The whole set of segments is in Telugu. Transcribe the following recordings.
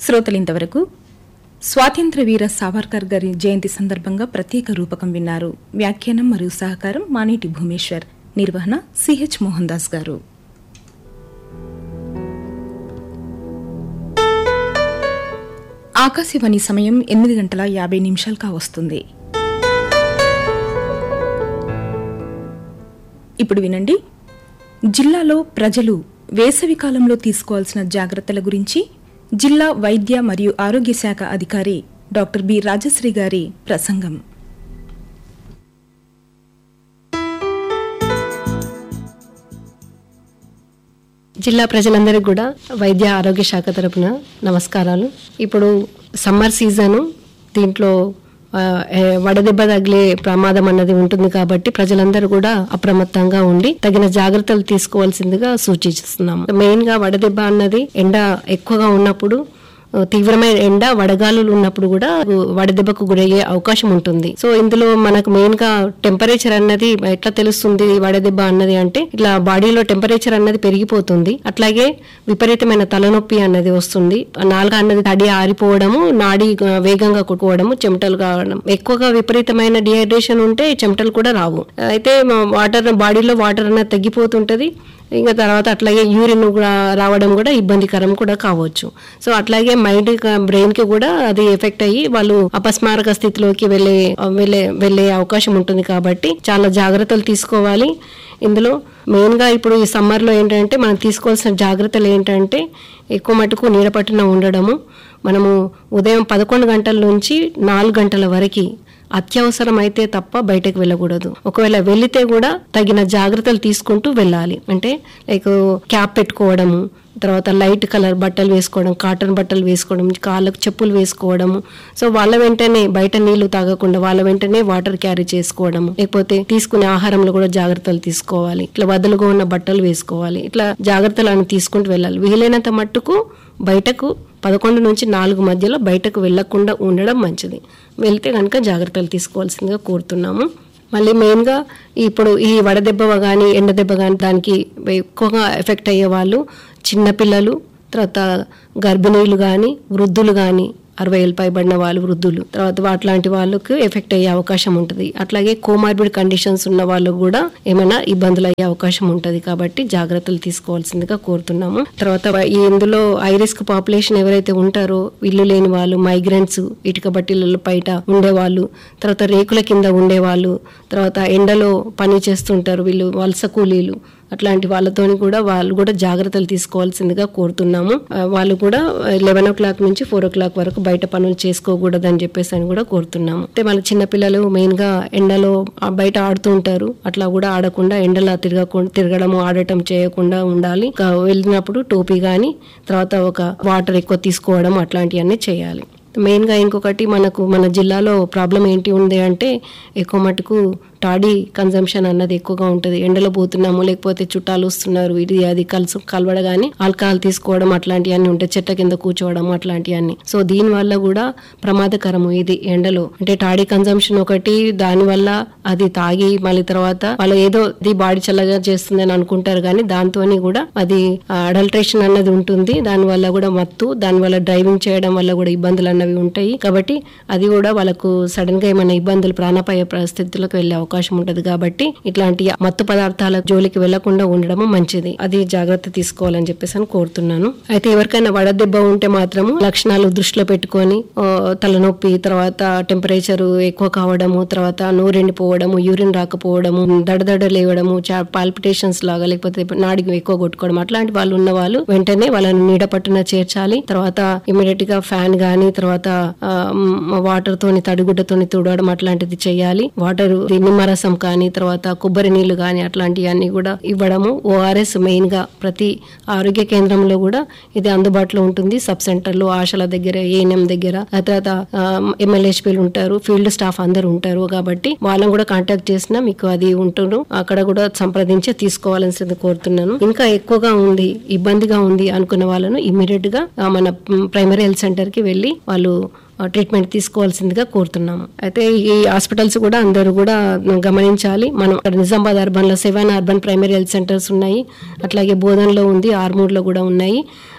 శ్రోతలింతవరకు స్వాతంత్ర వీర సావర్కర్ గారి జయంతి సందర్భంగా ప్రత్యేక రూపకం విన్నారు వ్యాఖ్యానం మరియు సహకారం మానేటి భూమేశ్వర్ నిర్వహణ సిహెచ్ మోహన్ దాస్ గారు ఆకాశవాణి సమయం ఎనిమిది గంటల యాభై నిమిషాలుగా వస్తుంది ఇప్పుడు వినండి జిల్లాలో ప్రజలు వేసవి కాలంలో తీసుకోవాల్సిన జాగ్రత్తల గురించి జిల్లా వైద్య మరియు ఆరోగ్య శాఖ అధికారి డాక్టర్ బి రాజశ్రీ గారి ప్రసంగం జిల్లా ప్రజలందరికీ కూడా వైద్య ఆరోగ్య శాఖ తరపున నమస్కారాలు ఇప్పుడు సమ్మర్ సీజను దీంట్లో ఆ, ఏ, వడదెబ్బ తగిలే ప్రమాదం అన్నది ఉంటుంది కాబట్టి ప్రజలందరూ కూడా అప్రమత్తంగా ఉండి తగిన జాగ్రత్తలు తీసుకోవాల్సిందిగా సూచిస్తున్నాము మెయిన్ గా వడదెబ్బ అన్నది ఎండ ఎక్కువగా ఉన్నప్పుడు ఆ, తీవ్రమైన ఎండ వడగాలులు ఉన్నప్పుడు కూడా వడదెబ్బకు గురయ్యే అవకాశం ఉంటుంది సో ఇందులో మనకు మెయిన్ గా టెంపరేచర్ అన్నది ఎట్లా తెలుస్తుంది వడదెబ్బ అన్నది అంటే ఇట్లా బాడీలో టెంపరేచర్ అన్నది పెరిగిపోతుంది అట్లాగే విపరీతమైన తలనొప్పి అన్నది వస్తుంది నాలుక అన్నది తడి ఆరిపోవడము నాడి ఆ, వేగంగా కొట్టుకోవడము చెమటలు కావడం ఎక్కువగా విపరీతమైన డిహైడ్రేషన్ ఉంటే చెమటలు కూడా రావు అయితే వాటర్ బాడీలో వాటర్ అన్నది తగ్గిపోతుంటది ఇంకా తర్వాత అట్లాగే యూరిన్ కూడా రావడం కూడా ఇబ్బందికరం కూడా కావచ్చు సో అట్లాగే మైండ్ బ్రెయిన్ కి కూడా అది ఎఫెక్ట్ అయ్యి వాళ్ళు అపస్మారక స్థితిలోకి వెళ్ళే వెళ్ళే వెళ్ళే అవకాశం ఉంటుంది కాబట్టి చాలా జాగ్రత్తలు తీసుకోవాలి ఇందులో మెయిన్గా ఇప్పుడు ఈ సమ్మర్లో ఏంటంటే మనం తీసుకోవాల్సిన జాగ్రత్తలు ఏంటంటే ఎక్కువ మటుకు నీడ పట్టున ఉండడము మనము ఉదయం పదకొండు గంటల నుంచి నాలుగు గంటల వరకు అత్యవసరం అయితే తప్ప బయటకు వెళ్ళకూడదు ఒకవేళ వెళితే కూడా తగిన జాగ్రత్తలు తీసుకుంటూ వెళ్ళాలి అంటే లైక్ క్యాప్ పెట్టుకోవడము తర్వాత లైట్ కలర్ బట్టలు వేసుకోవడం కాటన్ బట్టలు వేసుకోవడం కాళ్ళకు చెప్పులు వేసుకోవడము సో వాళ్ళ వెంటనే బయట నీళ్లు తాగకుండా వాళ్ళ వెంటనే వాటర్ క్యారీ చేసుకోవడము లేకపోతే తీసుకునే ఆహారంలో కూడా జాగ్రత్తలు తీసుకోవాలి ఇట్లా వదలుగా ఉన్న బట్టలు వేసుకోవాలి ఇట్లా జాగ్రత్తలు అని తీసుకుంటూ వెళ్ళాలి వీలైనంత మట్టుకు బయటకు పదకొండు నుంచి నాలుగు మధ్యలో బయటకు వెళ్లకుండా ఉండడం మంచిది వెళ్తే కనుక జాగ్రత్తలు తీసుకోవాల్సిందిగా కోరుతున్నాము మళ్ళీ మెయిన్గా ఇప్పుడు ఈ వడదెబ్బ కానీ ఎండదెబ్బ కానీ దానికి ఎక్కువగా ఎఫెక్ట్ అయ్యే వాళ్ళు చిన్నపిల్లలు తర్వాత గర్భిణీలు కానీ వృద్ధులు కానీ అరవై ఏళ్ళు పైబడిన వాళ్ళు వృద్ధులు తర్వాత అట్లాంటి వాళ్ళకు ఎఫెక్ట్ అయ్యే అవకాశం ఉంటుంది అట్లాగే కోమార్బిడ్ కండిషన్స్ ఉన్న వాళ్ళు కూడా ఏమైనా ఇబ్బందులు అయ్యే అవకాశం ఉంటుంది కాబట్టి జాగ్రత్తలు తీసుకోవాల్సిందిగా కోరుతున్నాము తర్వాత ఈ ఇందులో హై రిస్క్ పాపులేషన్ ఎవరైతే ఉంటారో ఇల్లు లేని వాళ్ళు మైగ్రెంట్స్ ఇటుక బట్టీలలో బయట ఉండేవాళ్ళు తర్వాత రేకుల కింద ఉండేవాళ్ళు తర్వాత ఎండలో పని చేస్తుంటారు వీళ్ళు వలస కూలీలు అట్లాంటి వాళ్ళతోని కూడా వాళ్ళు కూడా జాగ్రత్తలు తీసుకోవాల్సిందిగా కోరుతున్నాము ఆ, వాళ్ళు కూడా లెవెన్ ఓ క్లాక్ నుంచి ఫోర్ ఓ క్లాక్ వరకు బయట పనులు చేసుకోకూడదు అని చెప్పేసి అని కూడా కోరుతున్నాము అయితే వాళ్ళ చిన్నపిల్లలు మెయిన్ గా ఎండలో ఆ, బయట ఆడుతూ ఉంటారు అట్లా కూడా ఆడకుండా ఎండలో తిరగకుండా తిరగడము ఆడటం చేయకుండా ఉండాలి ఇంకా వెళ్ళినప్పుడు టోపీ కానీ తర్వాత ఒక వాటర్ ఎక్కువ తీసుకోవడం అట్లాంటివన్నీ చేయాలి మెయిన్ గా ఇంకొకటి మనకు మన జిల్లాలో ప్రాబ్లం ఏంటి ఉంది అంటే ఎక్కువ మటుకు టాడీ కన్జంప్షన్ అన్నది ఎక్కువగా ఉంటుంది ఎండలో పోతున్నాము లేకపోతే చుట్టాలు వస్తున్నారు ఇది అది కలుసు కలవడగానే ఆల్కహాల్ తీసుకోవడం అట్లాంటివన్నీ ఉంటాయి చెట్ల కింద కూర్చోవడం అట్లాంటివన్నీ సో దీని వల్ల కూడా ప్రమాదకరము ఇది ఎండలో అంటే టాడీ కన్జంప్షన్ ఒకటి దాని వల్ల అది తాగి మళ్ళీ తర్వాత వాళ్ళు ఏదో ఇది బాడీ చల్లగా చేస్తుంది అని అనుకుంటారు కానీ దాంతో కూడా అది అడల్ట్రేషన్ అన్నది ఉంటుంది దాని వల్ల కూడా మత్తు దాని వల్ల డ్రైవింగ్ చేయడం వల్ల కూడా ఇబ్బందులు అన్నవి ఉంటాయి కాబట్టి అది కూడా వాళ్ళకు సడన్ గా ఏమైనా ఇబ్బందులు ప్రాణాపాయ పరిస్థితులకు వెళ్లే అవకాశం ఉంటది కాబట్టి ఇట్లాంటి మత్తు పదార్థాల జోలికి వెళ్లకుండా ఉండడం మంచిది అది జాగ్రత్త తీసుకోవాలని చెప్పేసి అని కోరుతున్నాను అయితే ఎవరికైనా వడదెబ్బ ఉంటే మాత్రము లక్షణాలు దృష్టిలో పెట్టుకొని ఆ, తలనొప్పి తర్వాత టెంపరేచర్ ఎక్కువ కావడము తర్వాత నోరెండిపోవడము యూరిన్ రాకపోవడము దడదడ లేవడము పాల్పిటేషన్స్ లాగా లేకపోతే నాడి ఎక్కువ కొట్టుకోవడం అట్లాంటి వాళ్ళు ఉన్న వాళ్ళు వెంటనే వాళ్ళని నీడ పట్టున చేర్చాలి తర్వాత ఇమీడియట్ గా ఫ్యాన్ గానీ తర్వాత వాటర్ తోని తడిగుడ్డతోని తుడవడం అట్లాంటిది చేయాలి వాటర్ నిమ్మరసం కానీ తర్వాత కొబ్బరి నీళ్లు కానీ అట్లాంటివన్నీ కూడా ఇవ్వడము ఓఆర్ఎస్ మెయిన్ గా ప్రతి ఆరోగ్య కేంద్రంలో కూడా ఇది అందుబాటులో ఉంటుంది సబ్ సెంటర్లు ఆశల దగ్గర ఏఎన్ఎం దగ్గర ఆ తర్వాత ఎమ్మెల్యేస్పీలు ఉంటారు ఫీల్డ్ స్టాఫ్ అందరూ ఉంటారు కాబట్టి వాళ్ళని కూడా కాంటాక్ట్ చేసినా మీకు అది ఉంటున్నారు అక్కడ కూడా సంప్రదించి తీసుకోవాల్సింది కోరుతున్నాను ఇంకా ఎక్కువగా ఉంది ఇబ్బందిగా ఉంది అనుకున్న వాళ్ళను ఇమీడియట్ గా ఆ, మన ప్రైమరీ హెల్త్ సెంటర్ కి వెళ్ళి వాళ్ళు ఆ, ట్రీట్మెంట్ తీసుకోవాల్సిందిగా కోరుతున్నాము అయితే ఈ హాస్పిటల్స్ కూడా అందరూ కూడా గమనించాలి మనం ఇక్కడ నిజామాబాద్ అర్బన్ లో seven urban primary health centres ఉన్నాయి అట్లాగే బోధన్లో ఉంది ఆర్మూర్లో కూడా ఉన్నాయి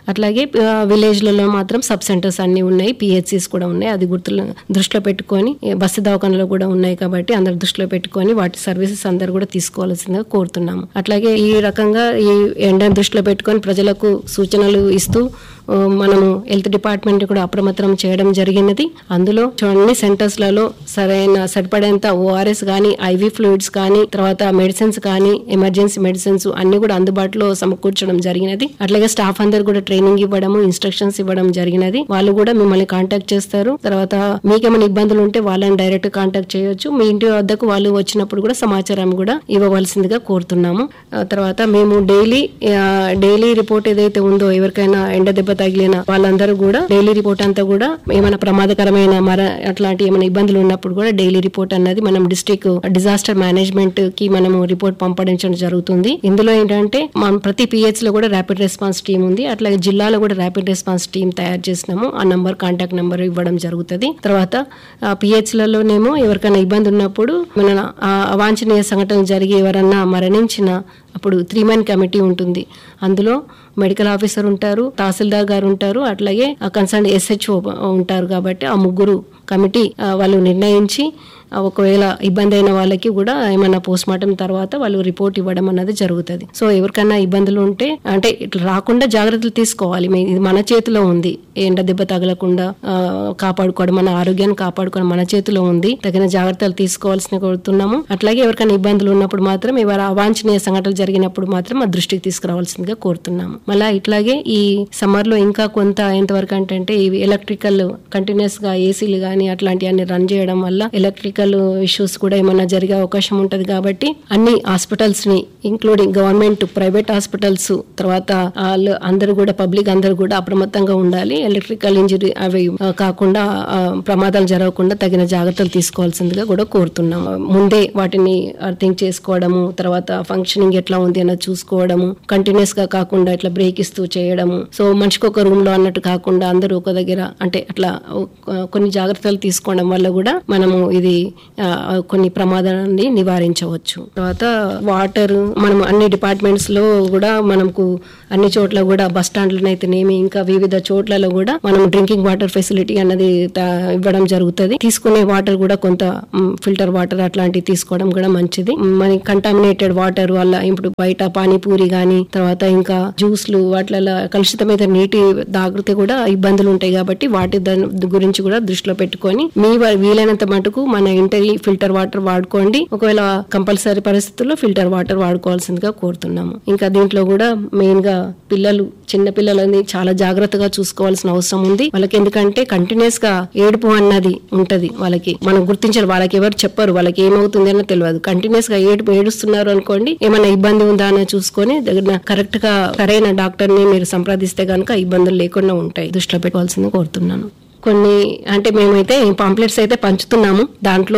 అట్లాగే ఆ, విలేజ్లలో మాత్రం సబ్ సెంటర్స్ అన్ని ఉన్నాయి పిహెచ్సిస్ కూడా ఉన్నాయి అది గుర్తులు దృష్టిలో పెట్టుకొని ఏ, బస్సు దవాఖానలో కూడా ఉన్నాయి కాబట్టి అందరు దృష్టిలో పెట్టుకొని వాటి సర్వీసెస్ అందరు కూడా తీసుకోవాల్సిందిగా కోరుతున్నాము అట్లాగే ఈ రకంగా ఈ ఎండను దృష్టిలో పెట్టుకొని ప్రజలకు సూచనలు ఇస్తూ ఆ, మనము హెల్త్ డిపార్ట్మెంట్ కూడా అప్రమత్తం చేయడం జరిగినది అందులో అన్ని సెంటర్స్ లలో సరైన సరిపడేంత ఓఆర్ఎస్ కానీ ఐవి ఫ్లూయిడ్స్ కానీ తర్వాత మెడిసిన్స్ కానీ ఎమర్జెన్సీ మెడిసిన్స్ అన్ని కూడా అందుబాటులో సమకూర్చడం జరిగినది అట్లాగే స్టాఫ్ అందరు కూడా ట్రైనింగ్ ఇవ్వడము ఇన్స్ట్రక్షన్స్ ఇవ్వడం జరిగినది వాళ్ళు కూడా మిమ్మల్ని కాంటాక్ట్ చేస్తారు తర్వాత మీకేమైనా ఇబ్బందులు ఉంటే వాళ్ళని డైరెక్ట్ కాంటాక్ట్ చేయొచ్చు మీ ఇంటి వద్దకు వాళ్ళు వచ్చినప్పుడు కూడా సమాచారం కూడా ఇవ్వవలసిందిగా కోరుతున్నాము ఆ తర్వాత మేము డైలీ డైలీ రిపోర్ట్ ఏదైతే ఉందో ఎవరికైనా ఎండ దెబ్బ తగిలిన వాళ్ళందరూ కూడా డైలీ రిపోర్ట్ అంతా కూడా ఏమైనా ప్రమాదకరమైన మర అట్లాంటి ఏమైనా ఇబ్బందులు ఉన్నప్పుడు కూడా డైలీ రిపోర్ట్ అన్నది మనం డిస్ట్రిక్ట్ డిజాస్టర్ మేనేజ్మెంట్ కి మనము రిపోర్ట్ పంపడించడం జరుగుతుంది ఇందులో ఏంటంటే మనం ప్రతి పిహెచ్ లో కూడా ర్యాపిడ్ రెస్పాన్స్ టీం ఉంది అట్లాగే జిల్లాలో కూడా ర్యాపిడ్ రెస్పాన్స్ టీం తయారు చేసినాము ఆ నంబర్ కాంటాక్ట్ నంబర్ ఇవ్వడం జరుగుతుంది తర్వాత పిహెచ్ లలోనేమో ఎవరికైనా ఇబ్బంది ఉన్నప్పుడు మన ఆ అవాంఛనీయ సంఘటనలు జరిగి ఎవరన్నా మరణించిన అప్పుడు త్రీ మ్యాన్ కమిటీ ఉంటుంది అందులో మెడికల్ ఆఫీసర్ ఉంటారు తహసీల్దార్ గారు ఉంటారు అట్లాగే కన్సర్న్ ఎస్హెచ్ఓ ఉంటారు కాబట్టి ఆ ముగ్గురు కమిటీ ఆ, వాళ్ళు నిర్ణయించి ఆ, ఒకవేళ ఇబ్బంది అయిన వాళ్ళకి కూడా ఏమైనా పోస్ట్ మార్టం తర్వాత వాళ్ళు రిపోర్ట్ ఇవ్వడం అన్నది జరుగుతుంది సో ఎవరికైనా ఇబ్బందులు ఉంటే అంటే ఇట్లా రాకుండా జాగ్రత్తలు తీసుకోవాలి మీ- ఇది మన చేతిలో ఉంది ఎండ దెబ్బ తగలకుండా ఆ, కాపాడుకోవడం మన ఆరోగ్యాన్ని కాపాడుకోవడం మన చేతిలో ఉంది తగిన జాగ్రత్తలు తీసుకోవాల్సిన కోరుతున్నాము అట్లాగే ఎవరికైనా ఇబ్బందులు ఉన్నప్పుడు మాత్రం ఎవరు అవాంఛనీయ సంఘటనలు జరిగినప్పుడు మాత్రం మా దృష్టికి తీసుకురావాల్సిందిగా కోరుతున్నాము మళ్ళా ఇట్లాగే ఈ సమ్మర్ లో ఇంకా కొంత ఎంతవరకు అంటే ఇవి ఎలక్ట్రికల్ కంటిన్యూస్ గా ఏసీలు కానీ అట్లాంటివన్నీ రన్ చేయడం వల్ల ఎలక్ట్రికల్ ఇష్యూస్ కూడా ఏమైనా జరిగే అవకాశం ఉంటది కాబట్టి అన్ని హాస్పిటల్స్ ని ఇంక్లూడింగ్ గవర్నమెంట్ ప్రైవేట్ హాస్పిటల్స్ తర్వాత వాళ్ళు అందరూ కూడా పబ్లిక్ అందరూ కూడా అప్రమత్తంగా ఉండాలి ఎలక్ట్రికల్ ఇంజరీ అవి ఆ, కాకుండా ఆ, ప్రమాదాలు జరగకుండా తగిన జాగ్రత్తలు తీసుకోవాల్సిందిగా కూడా కోరుతున్నాం ముందే వాటిని అర్థింగ్ చేసుకోవడము తర్వాత ఫంక్షనింగ్ ఎట్లా ఉంది అన్నది చూసుకోవడము కంటిన్యూస్ గా కాకుండా ఇట్లా బ్రేక్ ఇస్తూ చేయడము సో మనిషికి ఒక రూమ్ లో అన్నట్టు కాకుండా అందరూ ఒక దగ్గర అంటే అట్లా ఒక- కొన్ని జాగ్రత్తలు తీసుకోవడం వల్ల కూడా మనము ఇది ఆ, కొన్ని ప్రమాదాన్ని నివారించవచ్చు తర్వాత వాటర్ మనం అన్ని డిపార్ట్మెంట్స్ లో కూడా మనకు అన్ని చోట్ల కూడా బస్ స్టాండ్లనైతేనేమి ఇంకా వివిధ చోట్లలో కూడా మనం డ్రింకింగ్ వాటర్ ఫెసిలిటీ అన్నది తా- ఇవ్వడం జరుగుతుంది తీసుకునే వాటర్ కూడా కొంత ఫిల్టర్ వాటర్ అట్లాంటివి తీసుకోవడం కూడా మంచిది మ్, మరి కంటామినేటెడ్ వాటర్ వల్ల ఇప్పుడు బయట పానీపూరి గాని తర్వాత ఇంకా జ్యూస్లు వాటిలలో కలుషితమైన నీటి తాగితే కూడా ఇబ్బందులు ఉంటాయి కాబట్టి వాటి దాని గురించి కూడా దృష్టిలో పెట్టుకొని మీ వ- వీలైనంత మటుకు మన ఇంటి ఫిల్టర్ వాటర్ వాడుకోండి ఒకవేళ కంపల్సరీ పరిస్థితుల్లో ఫిల్టర్ వాటర్ వాడుకోవాల్సిందిగా కోరుతున్నాము ఇంకా దీంట్లో కూడా మెయిన్ గా పిల్లలు చిన్న పిల్లలని చాలా జాగ్రత్తగా చూసుకోవాల్సిన అవసరం ఉంది వాళ్ళకి ఎందుకంటే కంటిన్యూస్ గా ఏడుపు అన్నది ఉంటది వాళ్ళకి మనం గుర్తించాలి వాళ్ళకి ఎవరు చెప్పరు వాళ్ళకి ఏమవుతుంది అని తెలియదు కంటిన్యూస్ గా ఏడుపు ఏడుస్తున్నారు అనుకోండి ఏమైనా ఇబ్బంది ఉందా అని చూసుకొని దగ్గర కరెక్ట్ గా సరైన డాక్టర్ ని మీరు సంప్రదిస్తే గనుక ఇబ్బందులు లేకుండా ఉంటాయి దృష్టిలో పెట్టుకోవాల్సింది కోరుతున్నాను కొన్ని అంటే మేమైతే పాంప్లెట్స్ అయితే పంచుతున్నాము దాంట్లో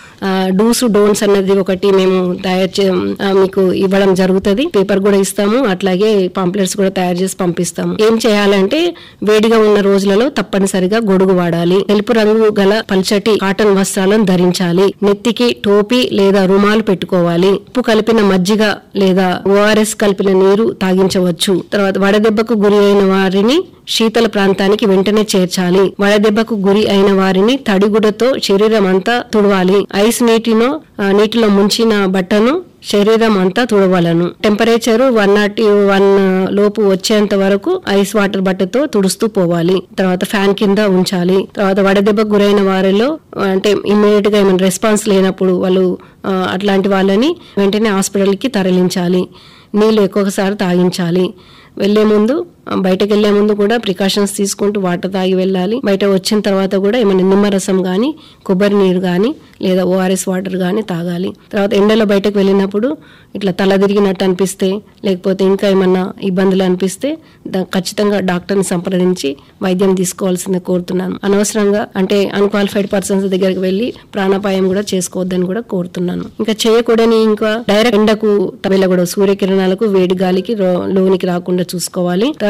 డూస్ డోన్స్ అన్నది ఒకటి మేము తయారు చే ఆ, మీకు ఇవ్వడం జరుగుతుంది పేపర్ కూడా ఇస్తాము అట్లాగే పాంప్లెట్స్ కూడా తయారు చేసి పంపిస్తాము ఏం చేయాలంటే వేడిగా ఉన్న రోజులలో తప్పనిసరిగా గొడుగు వాడాలి తెలుపు రంగు గల పల్చటి కాటన్ వస్త్రాలను ధరించాలి నెత్తికి టోపీ లేదా రుమాలు పెట్టుకోవాలి ఉప్పు కలిపిన మజ్జిగ లేదా ఓఆర్ఎస్ కలిపిన నీరు తాగించవచ్చు తర్వాత వడదెబ్బకు గురి అయిన వారిని శీతల ప్రాంతానికి వెంటనే చేర్చాలి వడదెబ్బకు గురి అయిన వారిని తడిగుడతో శరీరం అంతా తుడవాలి ఐస్ నీటిలో ఆ, నీటిలో ముంచిన బట్టను శరీరం అంతా తుడవలను టెంపరేచర్ వన్ నాట్ వన్ లోపు వచ్చేంత వరకు ఐస్ వాటర్ బట్టతో తుడుస్తూ పోవాలి తర్వాత ఫ్యాన్ కింద ఉంచాలి తర్వాత వడదెబ్బకు గురైన వారిలో అంటే ఇమ్మీడియట్ గా ఏమైనా రెస్పాన్స్ లేనప్పుడు వాళ్ళు ఆ, అట్లాంటి వాళ్ళని వెంటనే హాస్పిటల్కి తరలించాలి నీళ్లు ఎక్కువసారి తాగించాలి వెళ్లే ముందు ఆ, బయటకు వెళ్లే ముందు కూడా ప్రికాషన్స్ తీసుకుంటూ వాటర్ తాగి వెళ్ళాలి బయట వచ్చిన తర్వాత కూడా ఏమైనా నిమ్మరసం కానీ కొబ్బరి నీరు కానీ లేదా ఓఆర్ఎస్ వాటర్ కానీ తాగాలి తర్వాత ఎండలో బయటకు వెళ్ళినప్పుడు ఇట్లా తల తిరిగినట్టు అనిపిస్తే లేకపోతే ఇంకా ఏమన్నా ఇబ్బందులు అనిపిస్తే దా- ఖచ్చితంగా డాక్టర్ని సంప్రదించి వైద్యం తీసుకోవాల్సింది కోరుతున్నాను అనవసరంగా అంటే అన్క్వాలిఫైడ్ పర్సన్స్ దగ్గరికి వెళ్ళి ప్రాణాపాయం కూడా చేసుకోవద్దని కూడా కోరుతున్నాను ఇంకా చేయకూడని ఇంకా డైరెక్ట్ ఎండకు వెళ్ళకూడదు సూర్యకిరణాలకు వేడి గాలికి రో- లోనికి రాకుండా చూసుకోవాలి తర్వాత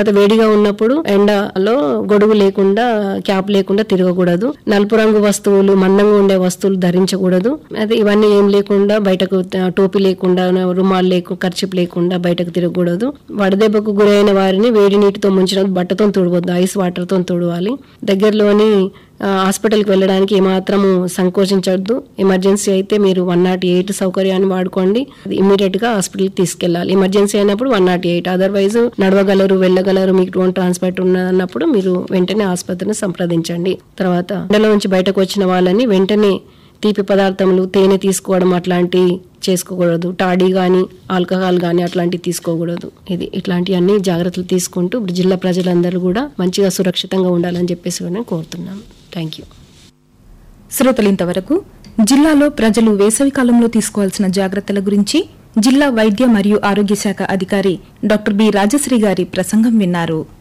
తర్వాత వేడిగా ఉన్నప్పుడు ఎండలో గొడుగు లేకుండా క్యాప్ లేకుండా తిరగకూడదు నలుపు రంగు వస్తువులు మందంగా ఉండే వస్తువులు ధరించకూడదు అదే ఇవన్నీ ఏం లేకుండా బయటకు ఆ, టోపీ లేకుండా రుమాలు లేకుండా ఖర్చు లేకుండా బయటకు తిరగకూడదు వడదెబ్బకు గురైన వారిని వేడి నీటితో ముంచిన బట్టతో తుడవద్దు ఐస్ వాటర్తో తుడవాలి దగ్గరలోని ఆ, హాస్పిటల్కి వెళ్ళడానికి ఏమాత్రము సంకోచించవద్దు ఎమర్జెన్సీ అయితే మీరు వన్ నాట్ ఎయిట్ సౌకర్యాన్ని వాడుకోండి ఇమీడియట్ గా హాస్పిటల్కి తీసుకెళ్ళాలి ఎమర్జెన్సీ అయినప్పుడు వన్ నాట్ ఎయిట్ అదర్వైజ్ నడవగలరు వెళ్ళగలరు మీకు డ్రోన్ ట్రాన్స్పోర్ట్ ఉన్నప్పుడు మీరు వెంటనే ఆసుపత్రిని సంప్రదించండి తర్వాత ఎండలో నుంచి బయటకు వచ్చిన వాళ్ళని వెంటనే తీపి పదార్థములు తేనె తీసుకోవడం అట్లాంటి చేసుకోకూడదు టాడీ కానీ ఆల్కహాల్ కానీ అట్లాంటివి తీసుకోకూడదు ఇది ఇట్లాంటివన్నీ జాగ్రత్తలు తీసుకుంటూ ఇప్పుడు జిల్లా ప్రజలందరూ కూడా మంచిగా సురక్షితంగా ఉండాలని చెప్పేసి కూడా నేను కోరుతున్నాను థ్యాంక్ యూ శ్రోతలు ఇంతవరకు జిల్లాలో ప్రజలు వేసవికాలంలో తీసుకోవాల్సిన జాగ్రత్తల గురించి జిల్లా వైద్య మరియు ఆరోగ్య శాఖ అధికారి డాక్టర్ బి రాజశ్రీ గారి ప్రసంగం విన్నారు